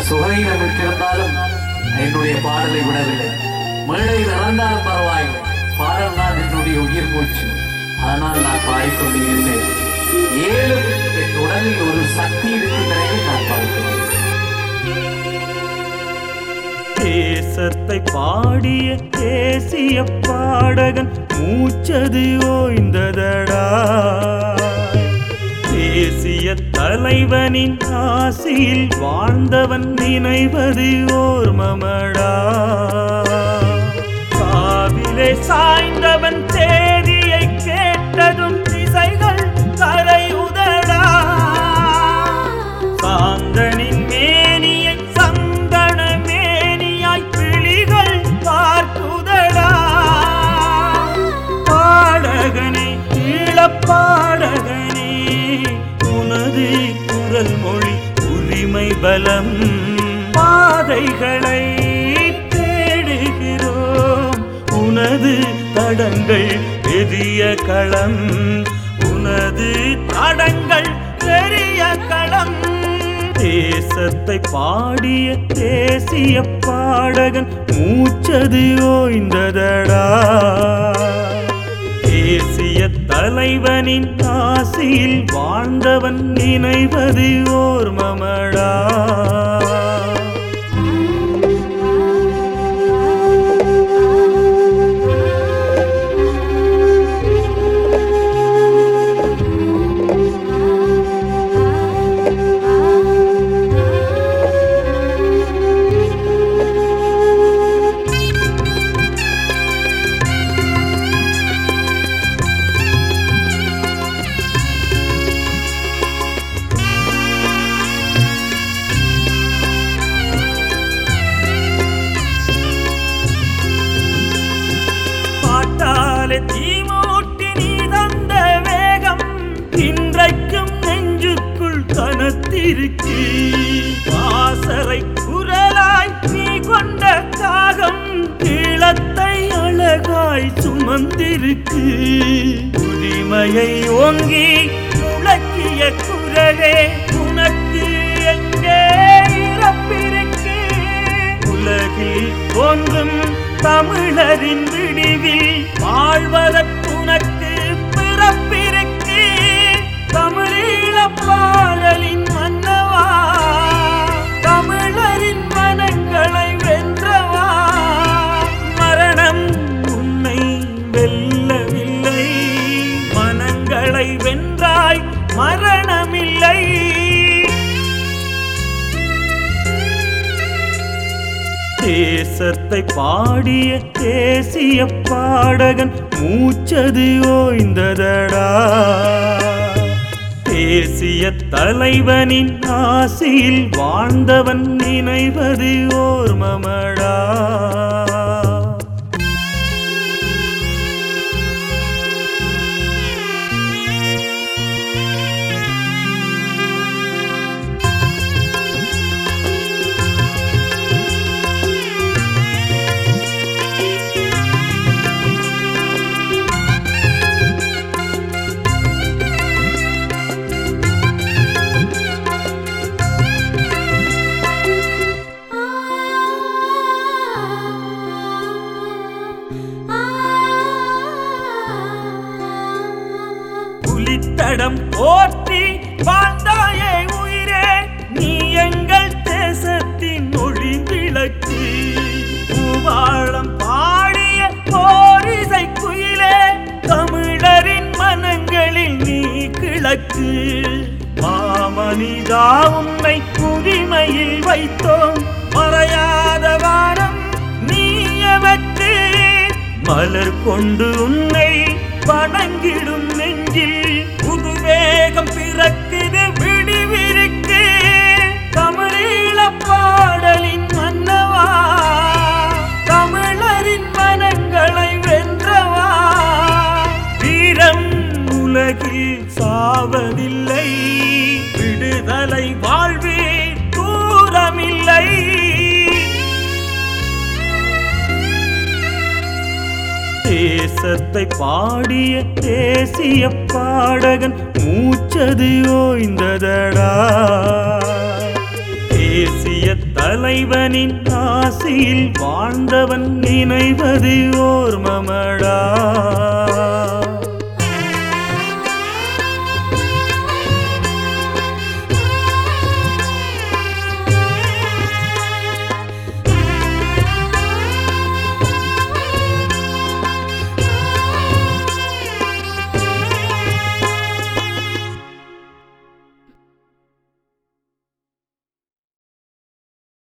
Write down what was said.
சுகையினம் இருக்கிறாலும் என்னுடைய பாடலை விடவில்லை மேடை இறந்தாலும் பரவாயில்லை பாடல் தான் என்னுடைய உயிர் மூச்சு அதனால் நான் பாடிக்கொண்டிருக்கிறேன் ஏழும் என் உடலில் ஒரு சக்தி இருக்கும் நிலையில் நான் பாடுகிறேன் தேசத்தை பாடிய தேசிய பாடகன் மூச்சது ஓய்ந்ததடா தேசிய தலைவனின் ஆசியில் வாழ்ந்தவன் நினைவது ஓர்மமடா காவிலே சாய்ந்தவன் தேதியை கேட்டதும் திசைகள் கரையுதடா சாந்தனின் மேனியை சந்தன மேனியாய் பிழிகள் பார்க்குதடா பாடகனே ஈழப்பாடகனே உனது குரல் மொழி உரிமை பலம் பாதைகளை தேடுகிறோம் உனது தடங்கள் பெரிய களம் உனது தடங்கள் பெரிய களம் தேசத்தை பாடிய தேசிய பாடகன் மூச்சது ஓய்ந்ததடா தேசிய தலைவனின் ஆசியில் வாழ்ந்தவன் நினைவது ஓர்மமடா பாட்டாலே தீமூட்டி நீ தந்த வேகம் இன்றைக்கும் நெஞ்சுக்குள் கனத்திருக்கு வாசரை குரலாய் நீ கொண்ட காகம் ஈழத்தை அழகாய் சுமந்திருக்கு உரிமையை ஓங்கி முழக்கிய குரலே உனக்கு எங்கே இறப்பிருக்கு உலகில் தோன்றும் தமிழரின் விடிவில் வாழ்வதற்குனக்கு பிறப்பிருக்கு தமிழீழ பாடலின் மன்னவா தமிழரின் மனங்களை வென்றவா மரணம் உன்னை வெல்லவில்லை மனங்களை வென்றாய் மரணமில்லை தேசத்தை பாடிய தேசிய பாடகன் மூச்சது ஓய்ந்ததடா தேசிய தலைவனின் ஆசியில் வாழ்ந்தவன் நினைவது ஓர்மமடா புலித்தடம் போற்றி வாழ்ந்தாயே உயிரே நீ எங்கள் தேசத்தின் ஒளி விளக்கு பூவாளம் பாடிய போரிசை குயிலே தமிழரின் மனங்களில் நீ கிழக்கு மாமனிதா உன்னை உரிமையில் வைத்தோம் மறையாத வாரம் நீ எமக்கு மலர் கொண்டு உன்னை வணங்கிடும் நெஞ்சில் புதுவேகம் பிறக்குது விடிவிருக்கு தமிழீழ பாடலின் மன்னவா தமிழரின் மனங்களை வென்றவா வீரம் உலகில் சாவதில்லை விடுதலை வாழ்வே தூரமில்லை தேசத்தை பாடிய தேசிய பாடகன் மூச்சது ஓய்ந்ததடா தேசிய தலைவனின் ஆசியில் வாழ்ந்தவன் நினைவது ஓர் மமடா